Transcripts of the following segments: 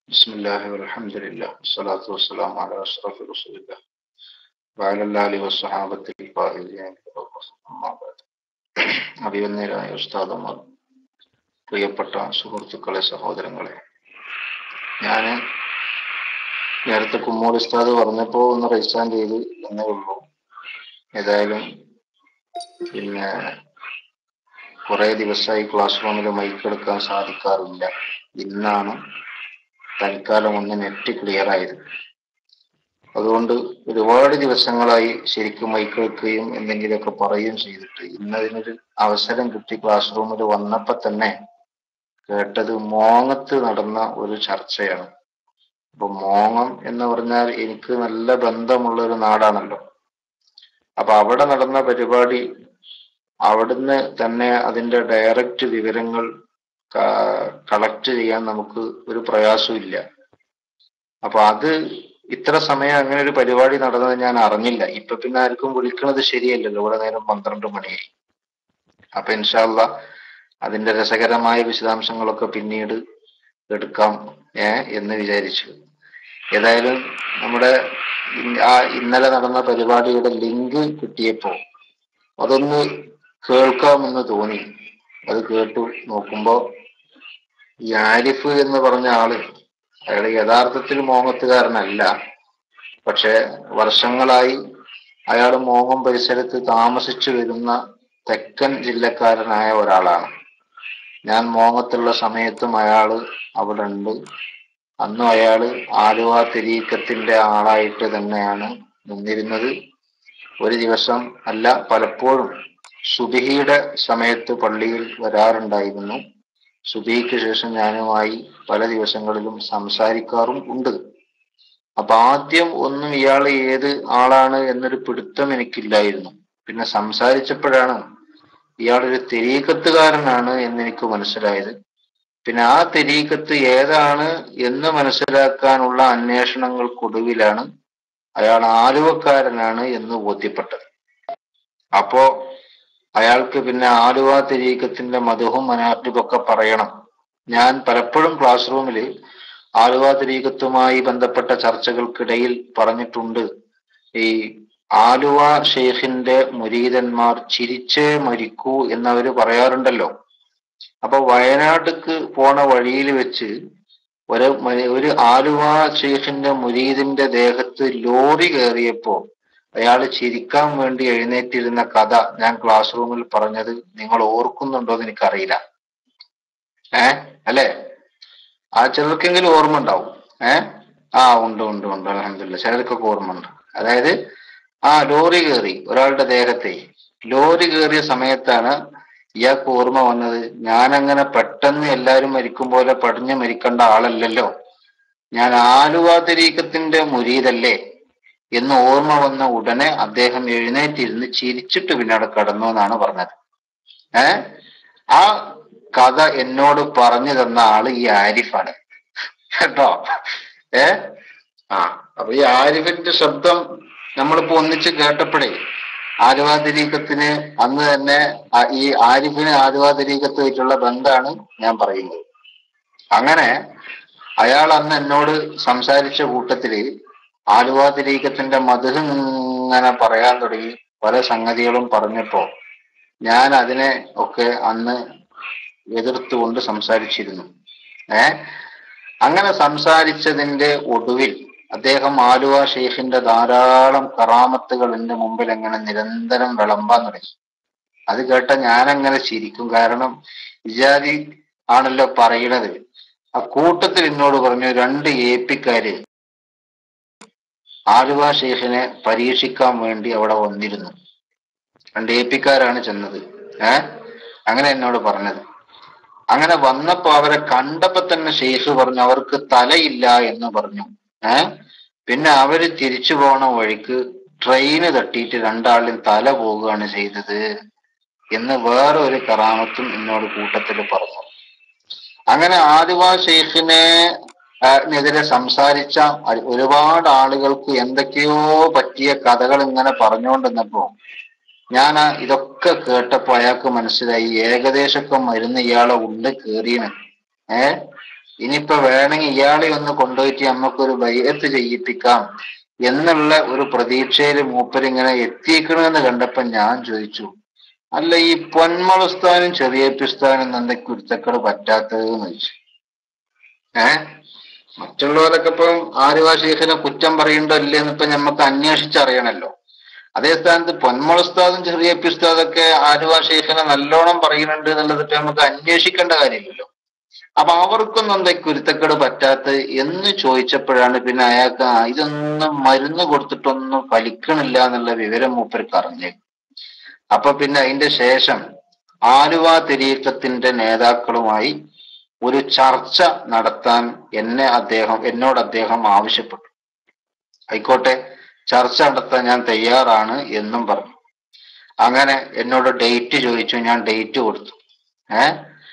بسم الله والحمد لله والصلاة والسلام على أشرف رسول الله وعلى الآل والصحابة الفائزين أما بعد അഭിവന്യരായ ഉസ്താദന്മാർ പ്രിയപ്പെട്ട സുഹൃത്തുക്കളെ സഹോദരങ്ങളെ ഞാൻ നേരത്തെ കുമ്മൂർ ഉസ്താദ് പറഞ്ഞപ്പോൾ ഒന്ന് രജിസ്റ്റർ ചെയ്ത് എന്നേ ഉള്ളൂ ഏതായാലും പിന്നെ കുറെ ദിവസമായി ക്ലാസ് റൂമിൽ മൈക്ക് എടുക്കാൻ സാധിക്കാറില്ല ഇന്നാണ് തൽക്കാലം ഒന്ന് നെറ്റ് ക്ലിയർ ആയത് അതുകൊണ്ട് ഒരുപാട് ദിവസങ്ങളായി ശരിക്കും മൈക്ക് വെക്കുകയും എന്തെങ്കിലുമൊക്കെ പറയുകയും ചെയ്തിട്ട് ഇന്നതിനൊരു അവസരം കിട്ടി ക്ലാസ് റൂമിൽ വന്നപ്പോ തന്നെ കേട്ടത് മോങ്ങത്ത് നടന്ന ഒരു ചർച്ചയാണ് അപ്പൊ മോങ്ങം എന്ന് പറഞ്ഞാൽ എനിക്ക് നല്ല ബന്ധമുള്ള ഒരു നാടാണല്ലോ അപ്പൊ അവിടെ നടന്ന പരിപാടി അവിടുന്ന് തന്നെ അതിന്റെ ഡയറക്റ്റ് വിവരങ്ങൾ കളക്ട് ചെയ്യാൻ നമുക്ക് ഒരു പ്രയാസവും ഇല്ല അപ്പൊ അത് ഇത്ര സമയം അങ്ങനെ ഒരു പരിപാടി നടന്നത് ഞാൻ അറിഞ്ഞില്ല ഇപ്പൊ പിന്നെ ആർക്കും വിളിക്കണത് ശരിയല്ലല്ലോ ഇവിടെ നേരം പന്ത്രണ്ട് മണിയായി അപ്പൊ ഇൻഷാല്ല അതിന്റെ രസകരമായ വിശദാംശങ്ങളൊക്കെ പിന്നീട് എടുക്കാം ഏ എന്ന് വിചാരിച്ചു ഏതായാലും നമ്മുടെ ആ ഇന്നലെ നടന്ന പരിപാടിയുടെ ലിങ്ക് കിട്ടിയപ്പോ അതൊന്ന് കേൾക്കാമെന്ന് തോന്നി അത് കേട്ടു നോക്കുമ്പോ ഈ ആരിഫ് എന്ന് പറഞ്ഞ ആള് അയാൾ യഥാർത്ഥത്തിൽ മോങ്ങത്തുകാരനല്ല പക്ഷെ വർഷങ്ങളായി അയാൾ മോങ്ങം പരിസരത്ത് താമസിച്ചു വരുന്ന തെക്കൻ ജില്ലക്കാരനായ ഒരാളാണ് ഞാൻ മോങ്ങത്തുള്ള സമയത്തും അയാള് അവിടെ ഉണ്ട് അന്നും അയാള് ആലുവ തെരീക്കത്തിന്റെ ആളായിട്ട് തന്നെയാണ് നിന്നിരുന്നത് ഒരു ദിവസം അല്ല പലപ്പോഴും സുബിഹിയുടെ സമയത്ത് പള്ളിയിൽ വരാറുണ്ടായിരുന്നു സുബിഹിക്ക് ശേഷം ഞാനുമായി പല ദിവസങ്ങളിലും സംസാരിക്കാറും ഉണ്ട് അപ്പൊ ആദ്യം ഒന്നും ഇയാൾ ഏത് ആളാണ് എന്നൊരു പിടുത്തം എനിക്കില്ലായിരുന്നു പിന്നെ സംസാരിച്ചപ്പോഴാണ് ഇയാളൊരു തെരീക്കത്തുകാരനാണ് എന്ന് എനിക്ക് മനസ്സിലായത് പിന്നെ ആ തെരീക്കത്ത് ഏതാണ് എന്ന് മനസ്സിലാക്കാനുള്ള അന്വേഷണങ്ങൾക്കൊടുവിലാണ് അയാൾ ആലുവക്കാരനാണ് എന്ന് ബോധ്യപ്പെട്ടത് അപ്പോ അയാൾക്ക് പിന്നെ ആലുവ തെരീക്കത്തിന്റെ മധുവും മനാട്ടിബൊക്കെ പറയണം ഞാൻ പലപ്പോഴും ക്ലാസ് റൂമിൽ ആലുവ തെരീക്കത്തുമായി ബന്ധപ്പെട്ട ചർച്ചകൾക്കിടയിൽ പറഞ്ഞിട്ടുണ്ട് ഈ ആലുവ ഷെയ്ഖിന്റെ മുരീതന്മാർ ചിരിച്ചേ മരിക്കൂ എന്നവര് പറയാറുണ്ടല്ലോ അപ്പൊ വയനാട്ടിക്ക് പോണ വഴിയിൽ വെച്ച് ഒരു ഒരു ആലുവ ഷെയ്ഖിന്റെ മുരീദിന്റെ ദേഹത്ത് ലോറി കയറിയപ്പോ അയാൾ ചിരിക്കാൻ വേണ്ടി എഴുന്നേറ്റിരുന്ന കഥ ഞാൻ ക്ലാസ് റൂമിൽ പറഞ്ഞത് നിങ്ങൾ ഓർക്കുന്നുണ്ടോ എന്ന് എനിക്കറിയില്ല ഏ അല്ലേ ആ ചിലർക്കെങ്കിലും ഓർമ്മ ഉണ്ടാവും ഏ ആ ഉണ്ട് ഉണ്ട് ഉണ്ട് അലഹമില്ല ചിലർക്കൊക്കെ ഓർമ്മ ഉണ്ട് അതായത് ആ ലോറി കയറി ഒരാളുടെ ദേഹത്തെ ലോറി കയറിയ സമയത്താണ് ഇയാൾക്ക് ഓർമ്മ വന്നത് ഞാൻ അങ്ങനെ പെട്ടെന്ന് എല്ലാരും മരിക്കും പോലെ പടിഞ്ഞു മരിക്കേണ്ട ആളല്ലല്ലോ ഞാൻ ആലുവ തെരീക്കത്തിന്റെ മുരീതല്ലേ എന്ന് ഓർമ്മ വന്ന ഉടനെ അദ്ദേഹം എഴുന്നേറ്റിരുന്ന് ചിരിച്ചിട്ട് പിന്നെ അവിടെ കടന്നു എന്നാണ് പറഞ്ഞത് ഏ ആ കഥ എന്നോട് പറഞ്ഞു തന്ന ആള് ഈ ആരിഫാണ് കേട്ടോ ഏ ആ അപ്പൊ ഈ ആരിഫിന്റെ ശബ്ദം നമ്മളിപ്പോ ഒന്നിച്ച് കേട്ടപ്പോഴേ ആലുവാതിരീക്കത്തിന് അന്ന് തന്നെ ഈ ആരിഫിന് ആലുവാതിരീക്കത്തുമായിട്ടുള്ള ബന്ധമാണ് ഞാൻ പറയുന്നത് അങ്ങനെ അയാൾ അന്ന് എന്നോട് സംസാരിച്ച കൂട്ടത്തില് ആലുവാതിരീക്കത്തിന്റെ മധുരം ഇങ്ങനെ പറയാൻ തുടങ്ങി പല സംഗതികളും പറഞ്ഞപ്പോ ഞാൻ അതിനെ ഒക്കെ അന്ന് എതിർത്തുകൊണ്ട് സംസാരിച്ചിരുന്നു ഏ അങ്ങനെ സംസാരിച്ചതിന്റെ ഒടുവിൽ അദ്ദേഹം ആലുവ ഷെയ്ഖിന്റെ ധാരാളം കറാമത്തുകൾ എന്റെ മുമ്പിൽ എങ്ങനെ നിരന്തരം വിളമ്പാൻ തുടങ്ങി അത് കേട്ട ഞാനങ്ങനെ ചിരിക്കും കാരണം ഇജാതി ആണല്ലോ പറയണത് ആ കൂട്ടത്തിൽ എന്നോട് പറഞ്ഞു രണ്ട് ഏപ്പിക്കാര് ആലുവ ഷെയ്ഖിനെ പരീക്ഷിക്കാൻ വേണ്ടി അവിടെ വന്നിരുന്നു രണ്ട് ഏപ്പിക്കാരാണ് ചെന്നത് ഏ അങ്ങനെ എന്നോട് പറഞ്ഞത് അങ്ങനെ വന്നപ്പോ അവരെ കണ്ടപ്പോ തന്നെ ഷെയ്ഖ് പറഞ്ഞു അവർക്ക് തലയില്ല എന്ന് പറഞ്ഞു ഏ പിന്നെ അവര് തിരിച്ചു പോണ വഴിക്ക് ട്രെയിന് തട്ടിയിട്ട് രണ്ടാളിലും തല പോവുകയാണ് ചെയ്തത് എന്ന് വേറെ ഒരു കറാമത്തും എന്നോട് കൂട്ടത്തിൽ പറഞ്ഞു അങ്ങനെ ആദിവ ഷെയ്ഖിനെ നെതിരെ സംസാരിച്ച ഒരുപാട് ആളുകൾക്ക് എന്തൊക്കെയോ പറ്റിയ കഥകൾ ഇങ്ങനെ പറഞ്ഞുകൊണ്ടിരുന്നപ്പോ ഞാൻ ഇതൊക്കെ കേട്ടപ്പോ അയാൾക്ക് മനസ്സിലായി ഏകദേശമൊക്കെ മരുന്ന് ഇയാളെ ഉള്ളിൽ കയറിയാണ് ഏ ഇനിയിപ്പോ വേണമെങ്കിൽ ഇയാളെ ഒന്ന് കൊണ്ടുപോയിട്ട് നമുക്കൊരു ബൈഅത്ത് ചെയ്യിപ്പിക്കാം എന്നുള്ള ഒരു പ്രതീക്ഷയിൽ മൂപ്പരിങ്ങനെ എത്തിക്കണമെന്ന് കണ്ടപ്പോ ഞാൻ ചോദിച്ചു അല്ല ഈ പൊന്മുളസ്ഥാനും ചെറിയപ്പിസ്ഥാനും എന്താ കുരുത്തക്കേട് പറ്റാത്തത് എന്ന് ചോദിച്ചു ഏ മറ്റുള്ളവരൊക്കെ ഇപ്പം ആലുവ ശേഖരനെ കുറ്റം പറയുന്നുണ്ടോ ഇല്ലെന്ന് ഇപ്പൊ നമുക്ക് അന്വേഷിച്ചറിയണല്ലോ അതേ സ്ഥാനത്ത് പൊന്മുളസ്താദും ചെറിയ പിസ്താദൊക്കെ ആലുവ ശേഖരനെ നല്ലോണം പറയുന്നുണ്ട് എന്നുള്ളത് ഇപ്പൊ നമുക്ക് അന്വേഷിക്കേണ്ട കാര്യമില്ലല്ലോ അപ്പൊ അവർക്കൊന്നും എന്താ കുരുത്തക്കേട് പറ്റാത്ത എന്ന് ചോദിച്ചപ്പോഴാണ് പിന്നെ അയാൾക്ക് ആ, ഇതൊന്നും മരുന്ന് കൊടുത്തിട്ടൊന്നും ഫലിക്കണില്ല എന്നുള്ള വിവരം മൂപ്പർക്ക് അറിഞ്ഞത് അപ്പൊ പിന്നെ അതിന്റെ ശേഷം ആലുവ തെരീക്കത്തിന്റെ നേതാക്കളുമായി ഒരു ചർച്ച നടത്താൻ എന്നെ അദ്ദേഹം എന്നോട് അദ്ദേഹം ആവശ്യപ്പെട്ടു ആയിക്കോട്ടെ ചർച്ച നടത്താൻ ഞാൻ തയ്യാറാണ് എന്നും പറഞ്ഞു അങ്ങനെ എന്നോട് ഡേറ്റ് ചോദിച്ചു ഞാൻ ഡേറ്റ് കൊടുത്തു ഏ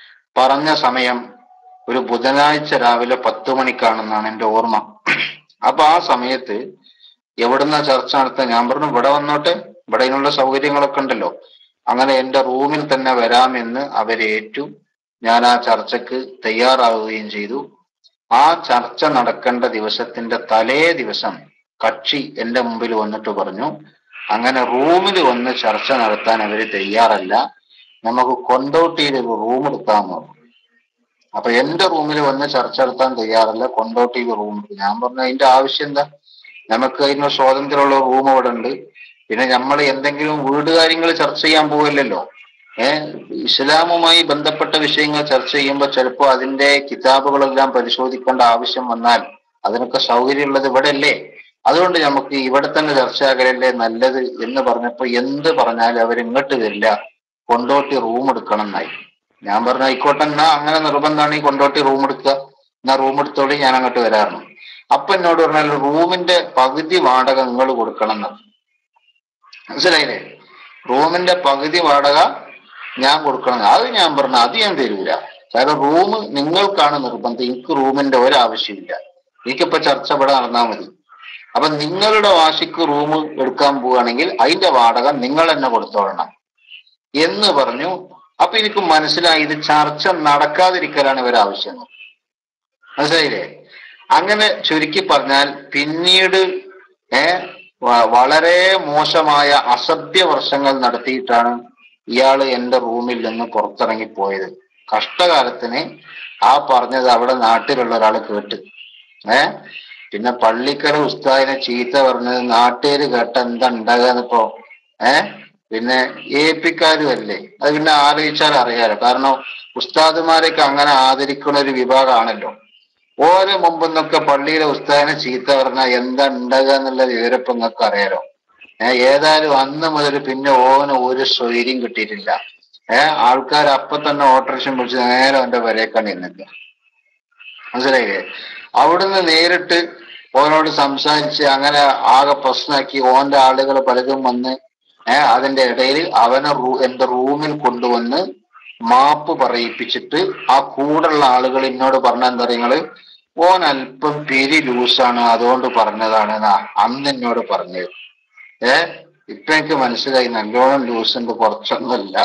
പറഞ്ഞ സമയം ഒരു ബുധനാഴ്ച രാവിലെ പത്ത് മണിക്കാണെന്നാണ് എൻ്റെ ഓർമ്മ അപ്പൊ ആ സമയത്ത് എവിടുന്ന ചർച്ച നടത്താൻ ഞാൻ പറഞ്ഞു ഇവിടെ വന്നോട്ടെ ഇവിടെ അതിനുള്ള സൗകര്യങ്ങളൊക്കെ ഉണ്ടല്ലോ അങ്ങനെ എൻ്റെ റൂമിൽ തന്നെ വരാമെന്ന് അവരേറ്റു ഞാൻ ആ ചർച്ചക്ക് തയ്യാറാവുകയും ചെയ്തു ആ ചർച്ച നടക്കേണ്ട ദിവസത്തിന്റെ തലേ ദിവസം കക്ഷി എന്റെ മുമ്പിൽ വന്നിട്ട് പറഞ്ഞു അങ്ങനെ റൂമിൽ വന്ന് ചർച്ച നടത്താൻ അവര് തയ്യാറല്ല നമുക്ക് കൊണ്ടോട്ടിയിൽ ഒരു റൂം എടുക്കാമെന്ന് പറഞ്ഞു അപ്പൊ എന്റെ റൂമിൽ വന്ന് ചർച്ച നടത്താൻ തയ്യാറല്ല കൊണ്ടോട്ടിയിൽ റൂം എടുക്കും ഞാൻ പറഞ്ഞു അതിന്റെ ആവശ്യം എന്താ നമുക്ക് അതിന് സ്വാതന്ത്ര്യമുള്ള റൂം ഇവിടെ ഉണ്ട് പിന്നെ നമ്മൾ എന്തെങ്കിലും വീട് കാര്യങ്ങൾ ചർച്ച ചെയ്യാൻ പോവില്ലല്ലോ ഏഹ് ഇസ്ലാമുമായി ബന്ധപ്പെട്ട വിഷയങ്ങൾ ചർച്ച ചെയ്യുമ്പോൾ ചിലപ്പോൾ അതിന്റെ കിതാബുകളെല്ലാം പരിശോധിക്കേണ്ട ആവശ്യം വന്നാൽ അതിനൊക്കെ സൗകര്യമുള്ളത് ഇവിടെ അല്ലേ അതുകൊണ്ട് നമുക്ക് ഇവിടെ തന്നെ ചർച്ചയാകലല്ലേ നല്ലത് എന്ന് പറഞ്ഞപ്പോ എന്ത് പറഞ്ഞാലും അവർ ഇങ്ങോട്ട് വരില്ല കൊണ്ടോട്ടി റൂം എടുക്കണം എന്നായി ഞാൻ പറഞ്ഞു ആയിക്കോട്ടെ എന്നാ അങ്ങനെ നിർബന്ധമാണ് ഈ കൊണ്ടോട്ടി റൂം എടുക്കുക എന്നാ റൂം എടുത്തോളി ഞാൻ അങ്ങോട്ട് വരാറുണ്ട് അപ്പൊ എന്നോട് പറഞ്ഞാൽ റൂമിന്റെ പകുതി വാടക നിങ്ങൾ കൊടുക്കണം എന്ന് മനസ്സിലായില്ലേ റൂമിന്റെ പകുതി വാടക ഞാൻ കൊടുക്കണം അത് ഞാൻ പറഞ്ഞു അത് ഞാൻ തരൂല കാരണം റൂം നിങ്ങൾക്കാണ് നിർബന്ധം എനിക്ക് റൂമിന്റെ ഒരാവശ്യമില്ല എനിക്കിപ്പോ ചർച്ച ഇവിടെ നടന്നാൽ മതി അപ്പൊ നിങ്ങളുടെ വാശിക്ക് റൂം എടുക്കാൻ പോവുകയാണെങ്കിൽ അതിന്റെ വാടക നിങ്ങൾ തന്നെ കൊടുത്തോളണം എന്ന് പറഞ്ഞു അപ്പൊ എനിക്ക് മനസ്സിലായി ഇത് ചർച്ച നടക്കാതിരിക്കലാണ് ഇവർ ആവശ്യം മനസ്സിലായില്ലേ അങ്ങനെ ചുരുക്കി പറഞ്ഞാൽ പിന്നീട് ഏ വ- വളരെ മോശമായ അസഭ്യ വർഷങ്ങൾ നടത്തിയിട്ടാണ് ഇയാള് എന്റെ റൂമിൽ നിന്ന് പുറത്തിറങ്ങി പോയത് കഷ്ടകാലത്തിന് ആ പറഞ്ഞത് അവിടെ നാട്ടിലുള്ള ഒരാൾ കേട്ട് ഏ പിന്നെ പള്ളിക്കര ഉസ്താദിനെ ചീത്ത പറഞ്ഞത് നാട്ടുകാര് കേട്ട എന്താ ഉണ്ടാകാന്നിപ്പോ ഏ പിന്നെ ഏപ്പിക്കാരും അല്ലേ അത് പിന്നെ ആലോചിച്ചാൽ അറിയാലോ കാരണം ഉസ്താദുമാരെയൊക്കെ അങ്ങനെ ആദരിക്കുന്ന ഒരു വിഭാഗമാണല്ലോ ഓരോ മുമ്പെന്നൊക്കെ പള്ളിയിലെ ഉസ്താദിനെ ചീത്ത പറഞ്ഞാൽ എന്താ ഉണ്ടാകുക എന്നുള്ള വിവരം ഇപ്പൊ നിങ്ങൾക്ക് അറിയാലോ ഏഹ് ഏതായാലും അന്ന് മുതൽ പിന്നെ ഓന് ഒരു സ്വൈര്യം കിട്ടിയിട്ടില്ല ഏഹ് ആൾക്കാർ അപ്പൊ തന്നെ ഓട്ടോറിക്ഷൻ വിളിച്ച് നേരെ അവന്റെ വരേക്കാണ് നിന്നില്ല മനസ്സിലായില്ലേ അവിടുന്ന് നേരിട്ട് ഓനോട് സംസാരിച്ച് അങ്ങനെ ആകെ പ്രശ്നമാക്കി ഓന്റെ ആളുകൾ പലതും വന്ന് ഏഹ് അതിന്റെ ഇടയിൽ അവനെ റൂ എന്റെ റൂമിൽ കൊണ്ടുവന്ന് മാപ്പ് പറയിപ്പിച്ചിട്ട് ആ കൂടുള്ള ആളുകൾ എന്നോട് പറഞ്ഞ എന്താ നിങ്ങള് ഓൻ അല്പം പിരി ലൂസാണ് അതുകൊണ്ട് പറഞ്ഞതാണ് എന്നാ അന്ന് എന്നോട് പറഞ്ഞത് ഏ ഇപ്പൊ എനിക്ക് മനസ്സിലായി നല്ലോണം ലൂസ് ഉണ്ട് കുറച്ചൊന്നുമല്ല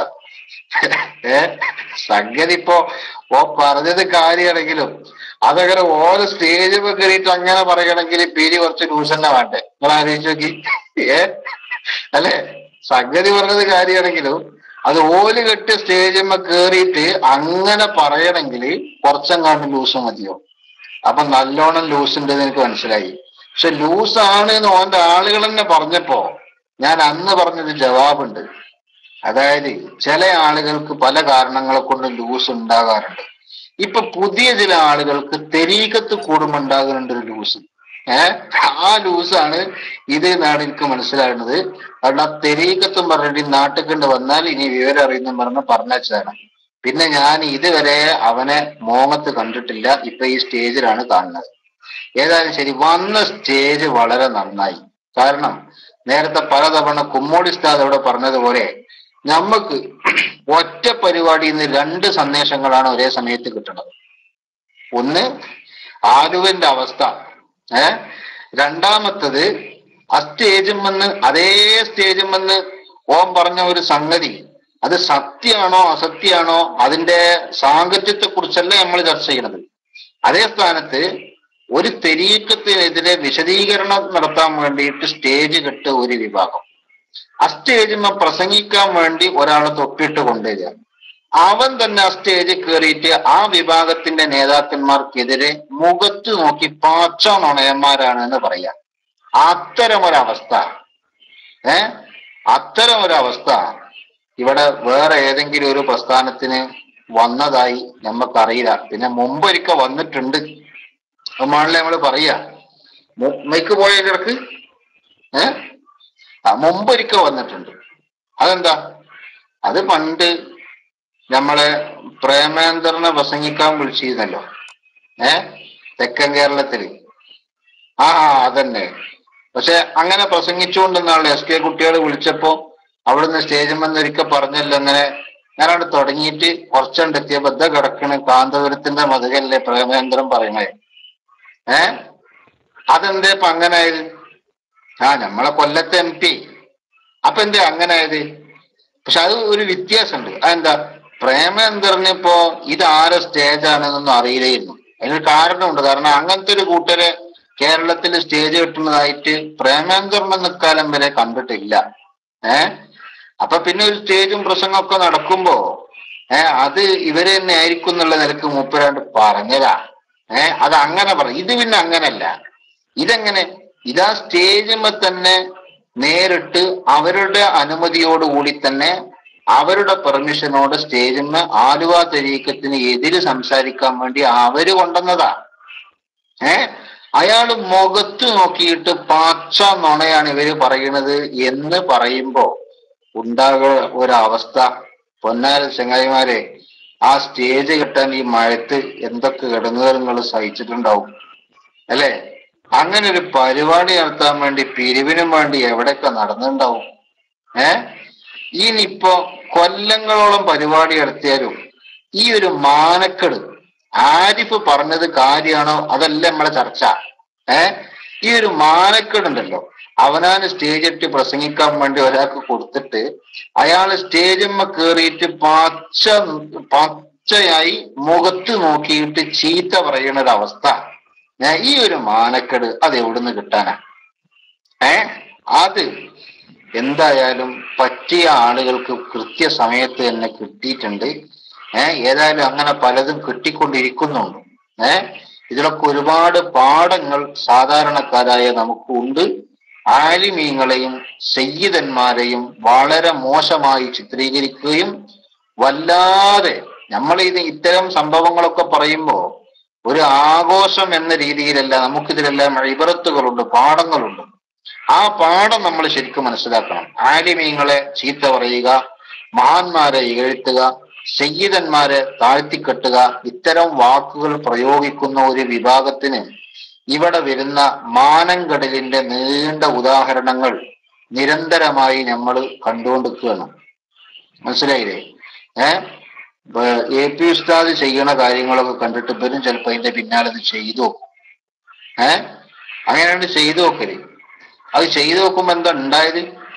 ഏ സംഗതി ഇപ്പോ ഓ പറഞ്ഞത് കാര്യമാണെങ്കിലും അതങ്ങനെ ഓരോ സ്റ്റേജ് കയറിയിട്ട് അങ്ങനെ പറയണമെങ്കിൽ പിരി കുറച്ച് ലൂസ് തന്നെ വേണ്ടേ നിങ്ങൾ ആലോചിച്ച് നോക്കി ഏ അല്ലെ സംഗതി പറഞ്ഞത് കാര്യമാണെങ്കിലും അത് ഓല് കെട്ടിയ സ്റ്റേജിന്മ കേറിയിട്ട് അങ്ങനെ പറയണമെങ്കിൽ കുറച്ചെങ്ങാണ്ട് ലൂസ് മതിയോ അപ്പൊ നല്ലോണം ലൂസ് ഉണ്ട് എന്ന് എനിക്ക് മനസ്സിലായി പക്ഷെ ലൂസ് ആണ് എന്ന് ഓന്റെ ആളുകൾ തന്നെ പറഞ്ഞപ്പോ ഞാൻ അന്ന് പറഞ്ഞൊരു ജവാബുണ്ട് അതായത് ചില ആളുകൾക്ക് പല കാരണങ്ങളെ കൊണ്ട് ലൂസ് ഉണ്ടാകാറുണ്ട് ഇപ്പൊ പുതിയ ചില ആളുകൾക്ക് തെരീക്കത്ത് കൂടുമ്പോ ഉണ്ടാകുന്നുണ്ട് ഒരു ലൂസ് ഏഹ് ആ ലൂസാണ് ഇത് എന്നാണ് എനിക്ക് മനസ്സിലാകുന്നത് കാരണം ആ തെരീക്കത്തും പറഞ്ഞിട്ട് ഈ നാട്ടിൽ കൊണ്ട് വന്നാൽ ഇനി വിവരം അറിയുന്ന പറഞ്ഞ് പറഞ്ഞതാണ് പിന്നെ ഞാൻ ഇതുവരെ അവനെ മോങ്ങത്ത് കണ്ടിട്ടില്ല ഇപ്പൊ ഈ സ്റ്റേജിലാണ് കാണുന്നത് ഏതായാലും ശരി വന്ന സ്റ്റേജ് വളരെ നന്നായി കാരണം നേരത്തെ പലതവണ കുമ്മോടി ഉസ്താദ് അവിടെ പറഞ്ഞതുപോലെ നമുക്ക് ഒറ്റ പരിപാടിയിൽ നിന്ന് രണ്ട് സന്ദേശങ്ങളാണ് ഒരേ സമയത്ത് കിട്ടുന്നത് ഒന്ന് ആലുവിന്റെ അവസ്ഥ ഏ രണ്ടാമത്തത് ആ സ്റ്റേജിൽ വന്ന് അതേ സ്റ്റേജിൽ വന്ന് ഓം പറഞ്ഞ ഒരു സംഗതി അത് സത്യമാണോ അസത്യമാണോ അതിന്റെ സാങ്കത്യത്തെ കുറിച്ചല്ല നമ്മൾ ചർച്ച ചെയ്യണത് അതേ സ്ഥാനത്ത് ഒരു തെരീക്കത്തിനെതിരെ വിശദീകരണം നടത്താൻ വേണ്ടിയിട്ട് സ്റ്റേജ് കെട്ട ഒരു വിഭാഗം ആ സ്റ്റേജിൽ പ്രസംഗിക്കാൻ വേണ്ടി ഒരാളെ തൊപ്പിട്ട് കൊണ്ടുവരിക അവൻ തന്നെ ആ സ്റ്റേജിൽ കയറിയിട്ട് ആ വിഭാഗത്തിന്റെ നേതാക്കന്മാർക്കെതിരെ മുഖത്ത് നോക്കി പാച്ച നുണയന്മാരാണ് എന്ന് പറയാം അത്തരമൊരവസ്ഥ ഏ അത്തരമൊരവസ്ഥ ഇവിടെ വേറെ ഏതെങ്കിലും ഒരു പ്രസ്ഥാനത്തിന് വന്നതായി നമുക്കറിയില്ല പിന്നെ മുമ്പൊരിക്കൽ വന്നിട്ടുണ്ട് അമ്മാണല്ലേ നമ്മള് പറയാ മു- മൈക്ക് പോയ കിടക്ക് ഏ ആ മുമ്പൊരിക്കൽ വന്നിട്ടുണ്ട് അതെന്താ അത് പണ്ട് നമ്മളെ പ്രേമേന്ദ്രനെ പ്രസംഗിക്കാൻ വിളിച്ചിരുന്നല്ലോ ഏ തെക്കൻ കേരളത്തില് ആ ആ, അതന്നെ പക്ഷെ അങ്ങനെ പ്രസംഗിച്ചുകൊണ്ടെന്നാണ് എസ് കെ കുട്ടികൾ വിളിച്ചപ്പോ അവിടുന്ന് സ്റ്റേജിൽ വന്നൊരിക്കൽ പറഞ്ഞല്ലോ അങ്ങനെ ഞാനവിടെ തുടങ്ങിയിട്ട് കുറച്ചുണ്ടെത്തിയ ബദ്ധ കിടക്കണ് കാന്തപുരത്തിന്റെ മതകല്ലേ പ്രേമേന്ദ്രൻ പറയണേ ഏ അതെന്തേ ഇപ്പൊ അങ്ങനെ ആയത് ആ നമ്മളെ കൊല്ലത്തെ എം പി അപ്പൊ എന്തേ അങ്ങനെ ആയത് പക്ഷെ അത് ഒരു വ്യത്യാസമുണ്ട് അതെന്താ പ്രേമേന്ദ്രന് ഇപ്പോ ഇത് ആരെ സ്റ്റേജാണെന്നൊന്നും അറിയില്ലായിരുന്നു അതിനൊരു കാരണമുണ്ട് കാരണം അങ്ങനത്തെ ഒരു കൂട്ടരെ കേരളത്തിൽ സ്റ്റേജ് കിട്ടുന്നതായിട്ട് പ്രേമേന്ദ്രൻ ഇക്കാലം വരെ കണ്ടിട്ടില്ല ഏ അപ്പൊ പിന്നെ ഒരു സ്റ്റേജും പ്രസംഗമൊക്കെ നടക്കുമ്പോ ഏ അത് ഇവര് തന്നെ ആയിരിക്കും എന്നുള്ള നിലക്ക് മൂപ്പരാണ്ട് പറഞ്ഞതാ ഏ അത് അങ്ങനെ പറ ഇത് പിന്നെ അങ്ങനല്ല ഇതെങ്ങനെ ഇതാ സ്റ്റേജിന്മേ തന്നെ നേരിട്ട് അവരുടെ അനുമതിയോടുകൂടി തന്നെ അവരുടെ പെർമിഷനോട് സ്റ്റേജിന്മേ ആലുവ തെരീക്കത്തിന് എതിര് സംസാരിക്കാൻ വേണ്ടി അവര് കൊണ്ടുവന്നതാ ഏ അയാള് മുഖത്ത് നോക്കിയിട്ട് പാച്ച നുണയാണ് ഇവര് പറയുന്നത് എന്ന് പറയുമ്പോ ഉണ്ടാകുക ഒരവസ്ഥ പൊന്നാര ചങ്ങായിമാരെ ആ സ്റ്റേജ് കിട്ടാൻ ഈ മഴത്ത് എന്തൊക്കെ കിടങ്ങുകൾ സഹിച്ചിട്ടുണ്ടാവും അല്ലേ അങ്ങനെ ഒരു പരിപാടി നടത്താൻ വേണ്ടി പിരിവിനും വേണ്ടി എവിടെയൊക്കെ നടന്നിട്ടുണ്ടാവും ഏ ഇനിയിപ്പോ കൊല്ലങ്ങളോളം പരിപാടി നടത്തിയാലും ഈ ഒരു മാനക്കെട് ആരിഫ് പറഞ്ഞത് കാര്യമാണോ അതല്ല നമ്മളെ ചർച്ച ഏ ഈ ഒരു മാനക്കേടുണ്ടല്ലോ അവനാന് സ്റ്റേജ് ഇട്ട് പ്രസംഗിക്കാൻ വേണ്ടി ഒരാൾക്ക് കൊടുത്തിട്ട് അയാൾ സ്റ്റേജിന്മ കേറിയിട്ട് പച്ച പച്ചയായി മുഖത്ത് നോക്കിയിട്ട് ചീത്ത പറയുന്ന ഒരു അവസ്ഥ ഏ, ഈ ഒരു മാനക്കേട് അത് എവിടുന്ന് കിട്ടാനാ ഏ അത് എന്തായാലും പറ്റിയ ആളുകൾക്ക് കൃത്യസമയത്ത് തന്നെ കിട്ടിയിട്ടുണ്ട് ഏഹ് ഏതായാലും അങ്ങനെ പലതും കിട്ടിക്കൊണ്ടിരിക്കുന്നുണ്ട് ഏഹ് ഇതിലൊക്കെ ഒരുപാട് പാഠങ്ങൾ സാധാരണക്കാരായ നമുക്കുണ്ട് ആലിമീങ്ങളെയും സയ്യിദന്മാരെയും വളരെ മോശമായി ചിത്രീകരിക്കുകയും വല്ലാതെ നമ്മൾ ഇത് ഇത്തരം സംഭവങ്ങളൊക്കെ പറയുമ്പോ ഒരു ആഘോഷം എന്ന രീതിയിലല്ല നമുക്കിതിലെല്ലാം ഇബറത്തുകളുണ്ട് പാഠങ്ങളുണ്ട് ആ പാഠം നമ്മൾ ശരിക്കും മനസ്സിലാക്കണം ആലിമീങ്ങളെ ചീത്ത പറയുക മഹാന്മാരെ ഇകഴ്ത്തുക സയ്യിദന്മാരെ താഴ്ത്തിക്കെട്ടുക ഇത്തരം വാക്കുകൾ പ്രയോഗിക്കുന്ന ഒരു വിഭാഗത്തിന് ഇവിടെ വരുന്ന മാനംകടലിന്റെ നീണ്ട ഉദാഹരണങ്ങൾ നിരന്തരമായി നമ്മൾ കണ്ടുകൊണ്ടിരിക്കുകയാണ് മനസ്സിലായില്ലേ ഏഹ് എ പി ഉസ്താദ് ചെയ്യണ കാര്യങ്ങളൊക്കെ കണ്ടിട്ട് ഇവരും ചിലപ്പോ അതിന്റെ പിന്നാലെ ഇത് ചെയ്തു നോക്കും ഏഹ് അങ്ങനെയാണ് ചെയ്തു നോക്കല് അത് ചെയ്തു നോക്കുമ്പോ എന്താ ഉണ്ടായത്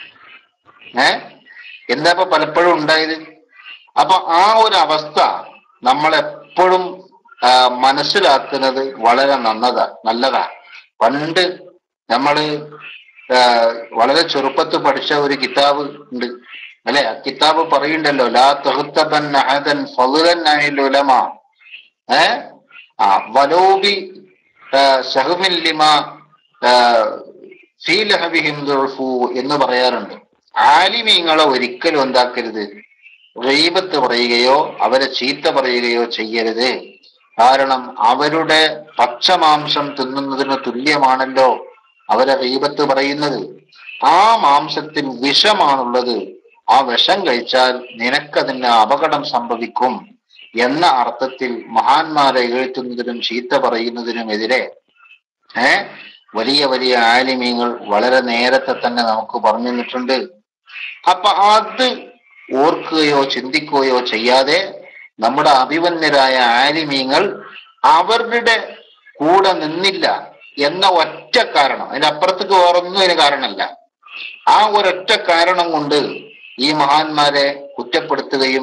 ഏ എന്താ ഇപ്പൊ പലപ്പോഴും ഉണ്ടായത് അപ്പൊ ആ ഒരു അവസ്ഥ നമ്മൾ എപ്പോഴും ആ, മനസ്സിലാക്കുന്നത് വളരെ നന്നതാ നല്ലതാ പണ്ട് നമ്മള് ആ, വളരെ ചെറുപ്പത്തിൽ പഠിച്ച ഒരു കിതാബ് ഉണ്ട് അല്ലെ ആ കിതാബ് പറയുണ്ടല്ലോ ലാ തഹുത്തബൻ അഹദൻ ഫളുലൻ അനിൽ ഉലമ ഏ ആ വലോബി സഹമിൻ ലിമ ആ, ഫീ ലഹബിഹിം ദുൽഫു എന്ന് പറയാറുണ്ട് ആലിമീങ്ങളെ ഒരിക്കലും എന്താക്കരുത് റീബത്ത് പറയുകയോ അവരെ ചീത്ത പറയുകയോ ചെയ്യരുത് കാരണം അവരുടെ പച്ചമാംസം തിന്നുന്നതിന് തുല്യമാണല്ലോ അവരെ റീബത്ത് പറയുന്നത് ആ മാംസത്തിൽ വിഷമാണുള്ളത് ആ വിഷം കഴിച്ചാൽ നിനക്കതിന് അപകടം സംഭവിക്കും എന്ന അർത്ഥത്തിൽ മഹാന്മാരെ എഴുത്തുന്നതിനും ചീത്ത പറയുന്നതിനുമെതിരെ ഏ വലിയ വലിയ ആലിമീങ്ങൾ വളരെ നേരത്തെ തന്നെ നമുക്ക് പറഞ്ഞു തന്നിട്ടുണ്ട് അപ്പൊ അത് ഓർക്കുകയോ ചിന്തിക്കുകയോ ചെയ്യാതെ നമ്മുടെ അഭിമന്യരായ ആലിമീങ്ങൾ അവരുടെ കൂടെ നിന്നില്ല എന്ന ഒറ്റ കാരണം അതിന്റെ അപ്പുറത്തേക്ക് വേറൊന്നും അതിന് കാരണമല്ല ആ ഒരൊറ്റ കാരണം കൊണ്ട് ഈ മഹാന്മാരെ കുറ്റപ്പെടുത്തുകയും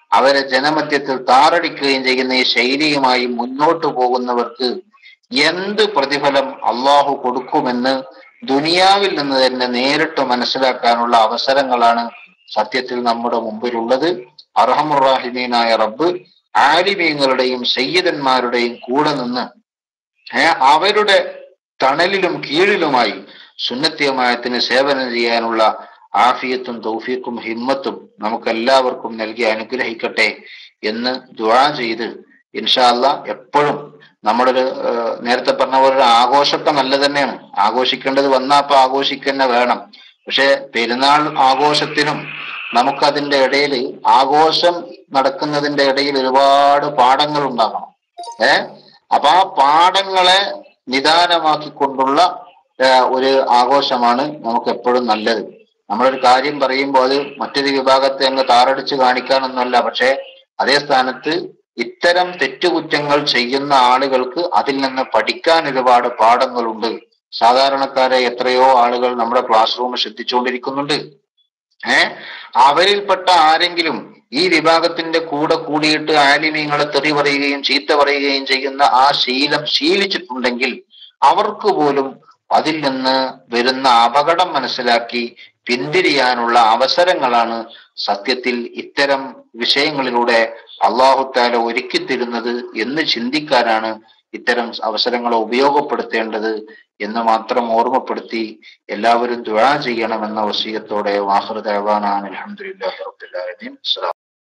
അവരെ ജനമധ്യത്തിൽ താറടിക്കുകയും ചെയ്യുന്ന ഈ ശൈലിയുമായി മുന്നോട്ടു പോകുന്നവർക്ക് എന്ത് പ്രതിഫലം അള്ളാഹു കൊടുക്കുമെന്ന് ദുനിയാവിൽ നിന്ന് തന്നെ നേരിട്ട് മനസ്സിലാക്കാനുള്ള അവസരങ്ങളാണ് സത്യത്തിൽ നമ്മുടെ മുമ്പിലുള്ളത് അർഹമുറാഹിമീനായ റബ്ബ് ആലിമീങ്ങളുടെയും സയ്യിദന്മാരുടെയും കൂടെ നിന്ന് ഏ, അവരുടെ തണലിലും കീഴിലുമായി സുന്നത്യമായത്തിന് സേവനം ചെയ്യാനുള്ള ആഫിയത്തും തൗഫീഖും ഹിമ്മത്തും നമുക്കെല്ലാവർക്കും നൽകി അനുഗ്രഹിക്കട്ടെ എന്ന് ദുആ ചെയ്ത് ഇൻഷാല്ല എപ്പോഴും നമ്മുടെ ഒരു ഏഹ്, നേരത്തെ പറഞ്ഞ പോലെ ഒരു ആഘോഷമൊക്കെ നല്ല തന്നെയാണ് ആഘോഷിക്കേണ്ടത് വന്നാ അപ്പൊ ആഘോഷിക്കുക വേണം പക്ഷെ പെരുന്നാൾ ആഘോഷത്തിനും നമുക്കതിന്റെ ഇടയിൽ ആഘോഷം നടക്കുന്നതിന്റെ ഇടയിൽ ഒരുപാട് പാഠങ്ങൾ ഉണ്ടാകണം ഏ അപ്പൊ ആ പാഠങ്ങളെ നിദാനമാക്കിക്കൊണ്ടുള്ള ഏഹ്, ഒരു ആഘോഷമാണ് നമുക്ക് എപ്പോഴും നല്ലത് നമ്മളൊരു കാര്യം പറയുമ്പോൾ അത് മറ്റൊരു വിഭാഗത്തെ അങ്ങ് താറടിച്ച് കാണിക്കാനൊന്നുമല്ല പക്ഷെ അതേ സ്ഥാനത്ത് ഇത്തരം തെറ്റുകുറ്റങ്ങൾ ചെയ്യുന്ന ആളുകൾക്ക് അതിൽ നിന്ന് പഠിക്കാൻ ഒരുപാട് പാഠങ്ങളുണ്ട് സാധാരണക്കാരെ എത്രയോ ആളുകൾ നമ്മുടെ ക്ലാസ് റൂം ശ്രദ്ധിച്ചുകൊണ്ടിരിക്കുന്നുണ്ട് ഏ അവരിൽപ്പെട്ട ആരെങ്കിലും ഈ വിഭാഗത്തിന്റെ കൂടെ കൂടിയിട്ട് ആലിമീങ്ങളെ തെറി പറയുകയും ചീത്ത പറയുകയും ചെയ്യുന്ന ആ ശീലം ശീലിച്ചിട്ടുണ്ടെങ്കിൽ അവർക്ക് പോലും അതിൽ നിന്ന് വരുന്ന അപകടം മനസ്സിലാക്കി പിന്തിരിയാനുള്ള അവസരങ്ങളാണ് സത്യത്തിൽ ഇത്തരം വിഷയങ്ങളിലൂടെ അള്ളാഹുത്താല ഒരുക്കി തരുന്നത് എന്ന് ചിന്തിക്കാനാണ് ഇത്തരം അവസരങ്ങളെ ഉപയോഗപ്പെടുത്തേണ്ടത് എന്ന് മാത്രം ഓർമ്മപ്പെടുത്തി എല്ലാവരും ദുആ ചെയ്യണമെന്ന വസീയത്തോടെ വാഹൃദാൻ അലഹമുല്ലാ റബ്ബുൽ ആലമീൻ അസ്സലാമു